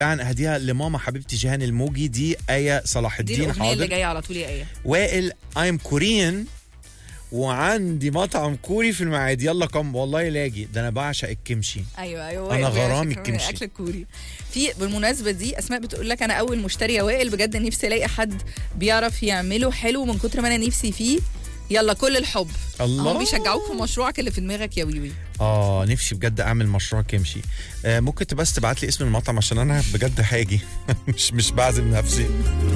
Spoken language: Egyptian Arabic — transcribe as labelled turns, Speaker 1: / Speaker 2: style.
Speaker 1: عن اهديها لماما حبيبتي جيهان الموجي دي ايه صلاح
Speaker 2: دي
Speaker 1: الدين
Speaker 2: الاغنيه اللي
Speaker 1: حاضر
Speaker 2: جايه على طول يا ايه
Speaker 1: وائل ايم كوريان وعندي مطعم كوري في المعادي يلا كم والله لاجي ده انا بعشق الكمشي
Speaker 2: ايوه ايوه
Speaker 1: أنا
Speaker 2: وائل بيعشق
Speaker 1: غرامي
Speaker 2: كمان
Speaker 1: الكمشي.
Speaker 2: الاكل الكوري في بالمناسبه دي اسماء بتقول لك انا اول مشتري يا وائل بجد نفسي الاقي حد بيعرف يعمله حلو من كتر ما انا نفسي فيه يلا كل الحب
Speaker 1: الله
Speaker 2: هم بيشجعوك في مشروعك اللي في دماغك يا ويوي
Speaker 1: اه نفسي بجد اعمل مشروع كمشي آه ممكن تبقى بس تبعت لي اسم المطعم عشان انا بجد هاجي مش مش بعزم نفسي